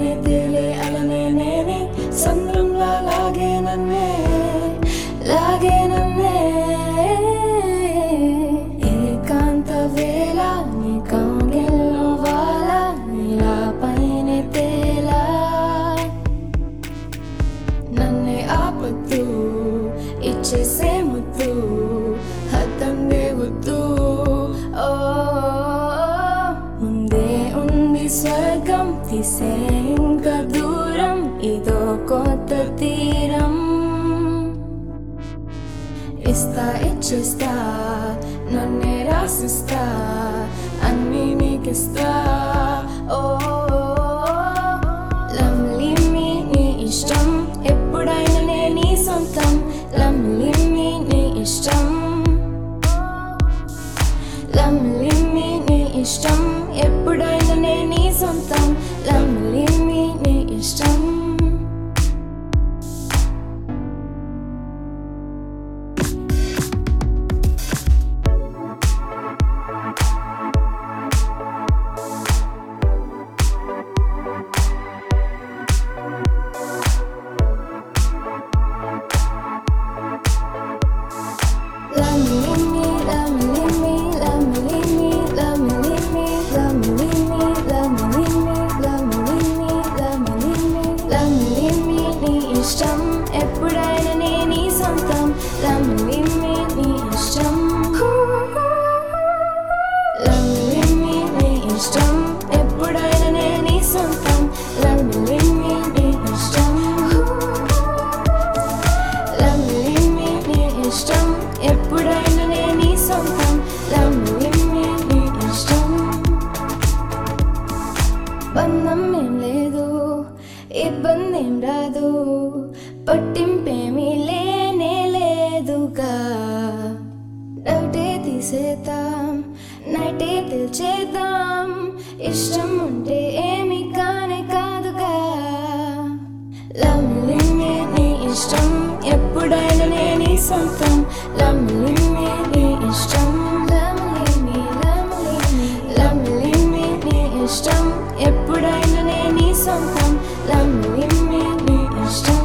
పైనే తేలే అలనే నేనే సంద్రంలా లాగే నన్నే లాగే నన్నే ఏకాంత వేళ నీ కౌగిల్లో వాల నీలా పైనే తేలా నన్నే ఆపద్దు ఇచ్చేసే ముద్దు హద్దందే వద్దు ఓ ముందే ఉంది స్వర్గం తీసే ఇంకా దూరం ఇదో కొత్త తీరం ఇస్తా ఇచ్చేస్తా నన్నే రాసిస్తా అన్నీ నీకిస్తా ఓ లమ్లీ మీ నీ ఇష్టం ఎప్పుడైనా నే నీ సొంతం లమ్లీ మీ నీ ఇష్టం లమ్లీ మీ నీ ఇష్టం ఎప్పుడైనా నే నీ సొంతం లమ్లీ మీ నీ ఇష్టం ఇష్టం ఎప్పుడైనా నే నీ సొంతం లమ్లీ మీ నీ ఇష్టం లమ్లీ మీ నీ ఇష్టం ఎప్పుడైనా నే నీ సొంతం లమ్లీ మీ నీ ఇష్టం లమ్లీ మీ నీ ఇష్టం ఎప్పుడైనా నే నీ సొంతం లమ్లీ మీ నీ ఇష్టం బంధం ఏం లేదు ఇబ్బంది ఏం రాదు పట్టింపేమీ లేనే లేదుగా డౌటే తీసేద్దాం నైటే తెల్చేద్దాం ఇష్టం ఉంటే ఏమి కానే కాదుగా లమ్లీ మీ నీ ఇష్టం ఎప్పుడైనా నే నీ సొంతం లమ్లీ మీ నీ ఇష్టం లమ్లీ మీ లమ్లీ మీ లమ్లీ మీ నీ ఇష్టం ఎప్పుడైనా నే నీ సొంతం లమ్లీ మీ నీ ఇష్టం